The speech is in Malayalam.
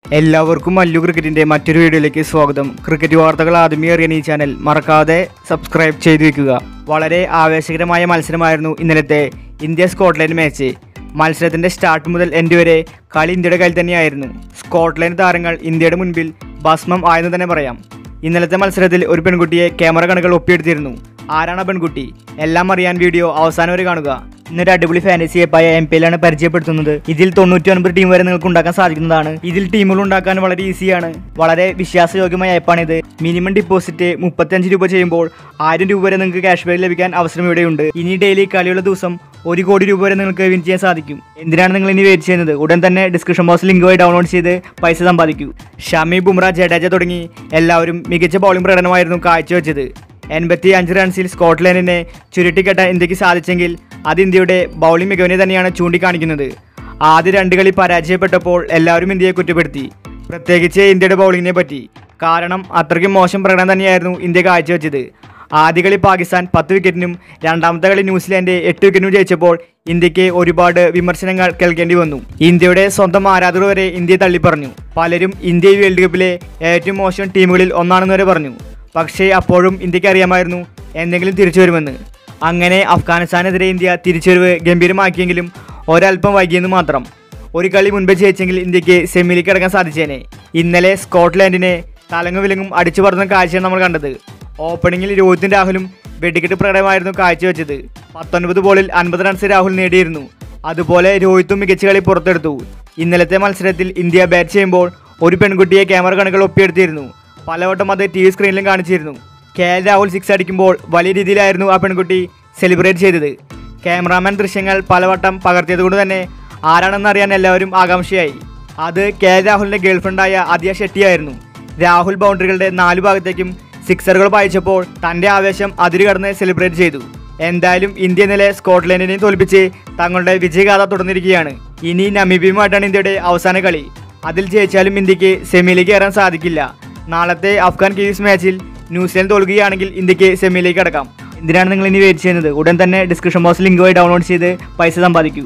എല്ലാവർക്കും മല്ലു ക്രിക്കറ്റിന്റെ മറ്റൊരു വീഡിയോയിലേക്ക് സ്വാഗതം ക്രിക്കറ്റ് വാർത്തകൾ ആദ്യമേ അറിയാൻ ഈ ചാനൽ മറക്കാതെ സബ്സ്ക്രൈബ് ചെയ്തു വെക്കുക വളരെ ആവേശകരമായ മത്സരമായിരുന്നു ഇന്നലത്തെ ഇന്ത്യ സ്കോട്ട്ലൻഡ് മാച്ച് മത്സരത്തിന്റെ സ്റ്റാർട്ട് മുതൽ എൻഡ് വരെ കളി ഇന്ത്യയുടെ കയ്യിൽ തന്നെയായിരുന്നു സ്കോട്ട്ലൻഡ് താരങ്ങൾ ഇന്ത്യയുടെ മുൻപിൽ ഭസ്മം ആയെന്ന് തന്നെ പറയാം ഇന്നലത്തെ മത്സരത്തിൽ ഒരു പെൺകുട്ടിയെ ക്യാമറ കണുകൾ ഒപ്പിയെടുത്തിരുന്നു ആരാണ് ആ പെൺകുട്ടി എല്ലാം അറിയാൻ വീഡിയോ അവസാനം വരെ കാണുക ഇന്നൊരു അടിപൊളി ഫാന്റസി ആപ്പായ എം പിയിലാണ് പരിചയപ്പെടുത്തുന്നത് ഇതിൽ തൊണ്ണൂറ്റി ഒൻപത് ടീം വരെ നിങ്ങൾക്ക് ഉണ്ടാക്കാൻ സാധിക്കുന്നതാണ് ഇതിൽ ടീമുകൾ ഉണ്ടാക്കാൻ വളരെ ഈസിയാണ് വളരെ വിശ്വാസയോഗ്യമായ ആപ്പാണിത് മിനിമം ഡിപ്പോസിറ്റ് മുപ്പത്തഞ്ച് രൂപ ചെയ്യുമ്പോൾ ആയിരം രൂപ വരെ നിങ്ങൾക്ക് ക്യാഷ് ബാക്ക് ലഭിക്കാൻ അവസരം ഇവിടെയുണ്ട് ഇനി ഡെയിലി കളിയുള്ള ദിവസം ഒരു കോടി രൂപ വരെ നിങ്ങൾക്ക് വിൻ ചെയ്യാൻ സാധിക്കും എന്തിനാണ് നിങ്ങൾ ഇനി വെയിറ്റ് ചെയ്യുന്നത് ഉടൻ തന്നെ ഡിസ്ക്രിപ്ഷൻ ബോക്സ് ലിങ്ക് വഴി ഡൗൺലോഡ് ചെയ്ത് പൈസ സമ്പാദിക്കൂ ഷമി ബുംറ ജഡേജ തുടങ്ങി എല്ലാവരും മികച്ച ബൗളിംഗ് പ്രകടനമായിരുന്നു കാഴ്ചവെച്ചത് എൺപത്തി അഞ്ച് റൺസിൽ സ്കോട്ട്ലൻഡിനെ ചുരുട്ടിക്കെട്ടാൻ ഇന്ത്യക്ക് സാധിച്ചെങ്കിൽ അത് ഇന്ത്യയുടെ ബൗളിംഗ് മികവിനെ തന്നെയാണ് ചൂണ്ടിക്കാണിക്കുന്നത് ആദ്യ രണ്ട് കളി പരാജയപ്പെട്ടപ്പോൾ എല്ലാവരും ഇന്ത്യയെ കുറ്റപ്പെടുത്തി പ്രത്യേകിച്ച് ഇന്ത്യയുടെ ബൗളിങ്ങിനെ പറ്റി കാരണം അത്രയ്ക്കും മോശം പ്രകടനം തന്നെയായിരുന്നു ഇന്ത്യ കാഴ്ചവെച്ചത് ആദ്യ കളി പാകിസ്ഥാൻ പത്ത് വിക്കറ്റിനും രണ്ടാമത്തെ കളി ന്യൂസിലാൻഡ് എട്ട് വിക്കറ്റിനും ജയിച്ചപ്പോൾ ഇന്ത്യക്ക് ഒരുപാട് വിമർശനങ്ങൾ കേൾക്കേണ്ടി വന്നു ഇന്ത്യയുടെ സ്വന്തം ആരാധകർ വരെ ഇന്ത്യയെ തള്ളിപ്പറഞ്ഞു പലരും ഇന്ത്യ ഈ വേൾഡ് കപ്പിലെ ഏറ്റവും മോശം ടീമുകളിൽ ഒന്നാണെന്ന് വരെ പറഞ്ഞു പക്ഷേ അപ്പോഴും ഇന്ത്യക്ക് അറിയാമായിരുന്നു എന്തെങ്കിലും തിരിച്ചു വരുമെന്ന് അങ്ങനെ അഫ്ഗാനിസ്ഥാനെതിരെ ഇന്ത്യ തിരിച്ചുവരവ് ഗംഭീരമാക്കിയെങ്കിലും ഒരല്പം വൈകിയെന്ന് മാത്രം ഒരു കളി മുൻപേ ജയിച്ചെങ്കിൽ ഇന്ത്യക്ക് സെമിയിലേക്ക് കടക്കാൻ സാധിച്ചേനെ ഇന്നലെ സ്കോട്ട്ലാൻഡിനെ തലങ്ങും വിലങ്ങും അടിച്ചു പറന്ന കാഴ്ചയാണ് നമ്മൾ കണ്ടത് ഓപ്പണിംഗിൽ രോഹിത്തും രാഹുലും വെടിക്കെട്ട് പ്രകടനമായിരുന്നു കാഴ്ചവെച്ചത് പത്തൊൻപത് ബോളിൽ അൻപത് റൺസ് രാഹുൽ നേടിയിരുന്നു അതുപോലെ രോഹിത്തും മികച്ച കളി പുറത്തെടുത്തു ഇന്നലത്തെ മത്സരത്തിൽ ഇന്ത്യ ബാറ്റ് ചെയ്യുമ്പോൾ ഒരു പെൺകുട്ടിയെ ക്യാമറ കണക്കുകൾ ഒപ്പിയെടുത്തിരുന്നു പലവട്ടം അത് ടി വി സ്ക്രീനിലും കാണിച്ചിരുന്നു കെ എൽ രാഹുൽ സിക്സ് അടിക്കുമ്പോൾ വലിയ രീതിയിലായിരുന്നു ആ പെൺകുട്ടി സെലിബ്രേറ്റ് ചെയ്തത് ക്യാമറാമാൻ ദൃശ്യങ്ങൾ പലവട്ടം പകർത്തിയതുകൊണ്ട് തന്നെ ആരാണെന്ന് അറിയാൻ എല്ലാവരും ആകാംക്ഷയായി അത് കെ എൽ രാഹുലിൻ്റെ ഗേൾഫ്രണ്ടായ അദിയ ഷെട്ടിയായിരുന്നു രാഹുൽ ബൗണ്ടറികളുടെ നാലു ഭാഗത്തേക്കും സിക്സറുകൾ പായിച്ചപ്പോൾ തൻ്റെ ആവേശം അതിരു കടന്ന് സെലിബ്രേറ്റ് ചെയ്തു എന്തായാലും ഇന്ത്യ ഇന്നലെ സ്കോട്ട്ലൻഡിനെയും തോൽപ്പിച്ച് തങ്ങളുടെ വിജയഗാഥ തുടർന്നിരിക്കുകയാണ് ഇനി നമീബിയുമായിട്ടാണ് ഇന്ത്യയുടെ അവസാന കളി അതിൽ ജയിച്ചാലും ഇന്ത്യക്ക് സെമിയിലേക്ക് കയറാൻ സാധിക്കില്ല നാളത്തെ അഫ്ഗാൻ കിവീസ് മാച്ചിൽ ന്യൂസിലാൻഡ് തോൽക്കുകയാണെങ്കിൽ ഇന്ത്യക്ക് സെമിയിലേക്ക് കടക്കാം എന്തിനാണ് നിങ്ങൾ ഇനി വെയിറ്റ് ചെയ്യുന്നത് ഉടൻ തന്നെ ഡിസ്ക്രിപ്ഷൻ ബോക്സ് ലിങ്ക് വഴി ഡൗൺലോഡ് ചെയ്ത് പൈസ സമ്പാദിക്കൂ